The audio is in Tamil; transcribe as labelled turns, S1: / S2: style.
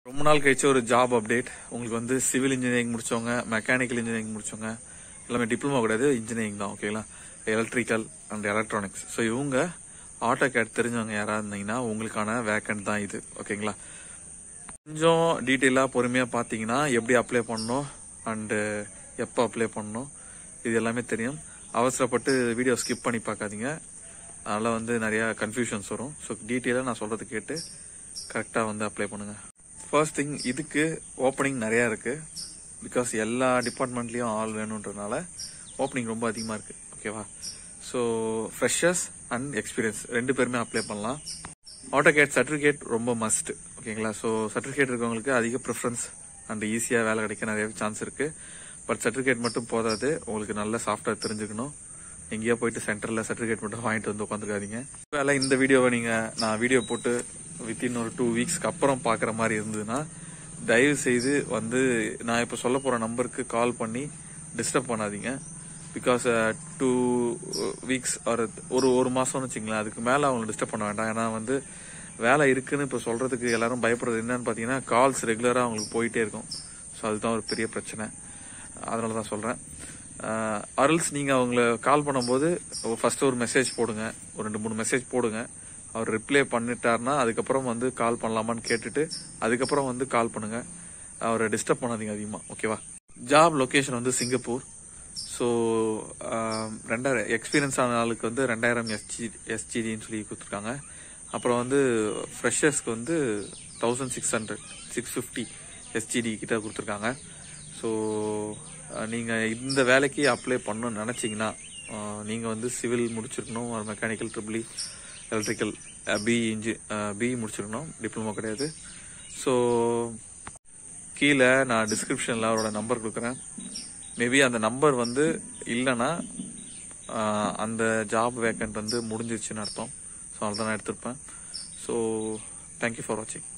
S1: ரொம்ப நாள் கழிச்சு ஒரு ஜாப் அப்டேட் உங்களுக்கு வந்து சிவில் இன்ஜினியரிங் முடிச்சவங்க மெக்கானிக்கல் இன்ஜினியரிங் முடிச்சவங்க எல்லாமே டிப்ளமோ கிடையாது இன்ஜினியரிங் தான் ஓகேங்களா எலக்ட்ரிக்கல் அண்ட் எலக்ட்ரானிக்ஸ் ஸோ இவங்க ஆட்டோ கேட் தெரிஞ்சவங்க யாராவது இருந்தீங்கன்னா உங்களுக்கான வேக்கன்ட் தான் இது ஓகேங்களா கொஞ்சம் டீட்டெயிலாக பொறுமையாக பார்த்தீங்கன்னா எப்படி அப்ளை பண்ணணும் அண்டு எப்போ அப்ளை பண்ணணும் இது எல்லாமே தெரியும் அவசரப்பட்டு வீடியோ ஸ்கிப் பண்ணி பார்க்காதீங்க அதனால் வந்து நிறையா கன்ஃபியூஷன்ஸ் வரும் ஸோ டீட்டெயிலாக நான் சொல்கிறது கேட்டு கரெக்டாக வந்து அப்ளை பண்ணுங்கள் ஃபர்ஸ்ட் திங் இதுக்கு ஓப்பனிங் நிறையா இருக்குது பிகாஸ் எல்லா டிபார்ட்மெண்ட்லேயும் ஆள் வேணுன்றதுனால ஓப்பனிங் ரொம்ப அதிகமாக இருக்குது ஓகேவா ஸோ ஃப்ரெஷர்ஸ் அண்ட் எக்ஸ்பீரியன்ஸ் ரெண்டு பேருமே அப்ளை பண்ணலாம் ஆட்டோகேட் சர்டிஃபிகேட் ரொம்ப மஸ்ட் ஓகேங்களா ஸோ சர்டிஃபிகேட் இருக்கவங்களுக்கு அதிக ப்ரிஃபரன்ஸ் அண்ட் ஈஸியாக வேலை கிடைக்க நிறைய சான்ஸ் இருக்கு பட் சர்டிஃபிகேட் மட்டும் போதாது உங்களுக்கு நல்ல சாஃப்ட்வேர் தெரிஞ்சுக்கணும் எங்கேயோ போயிட்டு சென்டரில் சர்டிஃபிகேட் மட்டும் வாங்கிட்டு வந்து உட்காந்துக்காதீங்க வேலை இந்த வீடியோவை நீங்கள் நான் வீடியோ போட்டு வித்தின் ஒரு டூ வீக்ஸ்க்கு அப்புறம் பார்க்குற மாதிரி இருந்ததுன்னா தயவு செய்து வந்து நான் இப்போ சொல்ல போகிற நம்பருக்கு கால் பண்ணி டிஸ்டர்ப் பண்ணாதீங்க பிகாஸ் டூ வீக்ஸ் ஒரு ஒரு ஒரு மாசம்னு வச்சுங்களேன் அதுக்கு மேல அவங்களை டிஸ்டர்ப் பண்ண வேண்டாம் ஏன்னா வந்து வேலை இருக்குன்னு இப்போ சொல்றதுக்கு எல்லாரும் பயப்படுறது என்னன்னு பார்த்தீங்கன்னா கால்ஸ் ரெகுலராக அவங்களுக்கு போயிட்டே இருக்கும் ஸோ அதுதான் ஒரு பெரிய பிரச்சனை அதனால தான் சொல்றேன் அரல்ஸ் நீங்க அவங்கள கால் பண்ணும்போது ஃபர்ஸ்ட் ஒரு மெசேஜ் போடுங்க ஒரு ரெண்டு மூணு மெசேஜ் போடுங்க அவர் ரிப்ளை பண்ணிட்டாருன்னா அதுக்கப்புறம் வந்து கால் பண்ணலாமான்னு கேட்டுட்டு அதுக்கப்புறம் வந்து கால் பண்ணுங்க அவரை டிஸ்டர்ப் பண்ணாதீங்க அதிகமாக ஓகேவா ஜாப் லொகேஷன் வந்து சிங்கப்பூர் ஸோ ரெண்டாயிரம் எக்ஸ்பீரியன்ஸ் ஆன ஆளுக்கு வந்து ரெண்டாயிரம் எஸ்ஜி எஸ்ஜிடின்னு சொல்லி கொடுத்துருக்காங்க அப்புறம் வந்து ஃப்ரெஷர்ஸ்க்கு வந்து thousand six hundred six fifty SGD கிட்ட கொடுத்துருக்காங்க ஸோ நீங்கள் இந்த வேலைக்கு அப்ளை பண்ணணும்னு நினச்சிங்கன்னா நீங்கள் வந்து சிவில் முடிச்சிருக்கணும் மெக்கானிக்கல் ட்ரிபிளி எலக்ட்ரிக்கல் பி இன்ஜி பி முடிச்சிருக்கணும் டிப்ளமோ கிடையாது ஸோ கீழே நான் டிஸ்கிரிப்ஷனில் அவரோட நம்பர் கொடுக்குறேன் மேபி அந்த நம்பர் வந்து இல்லைன்னா ஆஹ், அந்த ஜாப் வேக்கண்ட் வந்து முடிஞ்சிருச்சுன்னு அர்த்தம் ஸோ அவ்வளோதான் நான் எடுத்திருப்பேன் ஸோ தேங்க்யூ ஃபார் வாட்சிங்